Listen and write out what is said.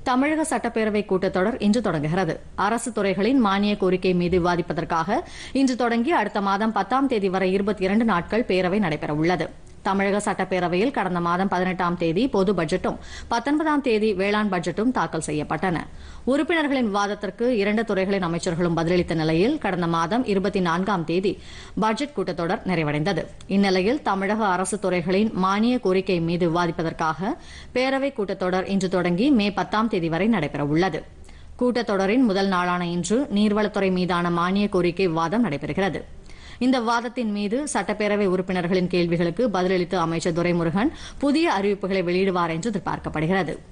தமிழக சட்டப்பேரவை கூட்டத்தொடர் இன்று தொடங்குகிறது அரசு துறைகளின் மானிய கோரிக்கை மீது விவாதிப்பதற்காக இன்று தொடங்கி அடுத்த மாதம் பத்தாம் தேதி வரை இருபத்தி இரண்டு நாட்கள் பேரவை நடைபெறவுள்ளது தமிழக சட்டப்பேரவையில் கடந்த மாதம் பதினெட்டாம் தேதி பொது பட்ஜெட்டும் பத்தொன்பதாம் தேதி வேளாண் பட்ஜெட்டும் தாக்கல் செய்யப்பட்டன உறுப்பினர்களின் விவாதத்திற்கு இரண்டு துறைகளின் அமைச்சர்களும் பதிலளித்த நிலையில் கடந்த மாதம் இருபத்தி நான்காம் தேதி பட்ஜெட் கூட்டத்தொடர் நிறைவடைந்தது இந்நிலையில் தமிழக அரசு துறைகளின் மானிய கோரிக்கை மீது விவாதிப்பதற்காக பேரவை கூட்டத்தொடர் இன்று தொடங்கி மே பத்தாம் தேதி வரை நடைபெறவுள்ளது கூட்டத்தொடரின் முதல் நாளான இன்று நீர்வளத்துறை மீதான மானிய கோரிக்கை விவாதம் நடைபெறுகிறது இந்த விவாதத்தின் மீது சட்டப்பேரவை உறுப்பினர்களின் கேள்விகளுக்கு பதிலளித்த அமைச்சர் துரைமுருகன் புதிய அறிவிப்புகளை வெளியிடுவார் என்று எதிர்பார்க்கப்படுகிறது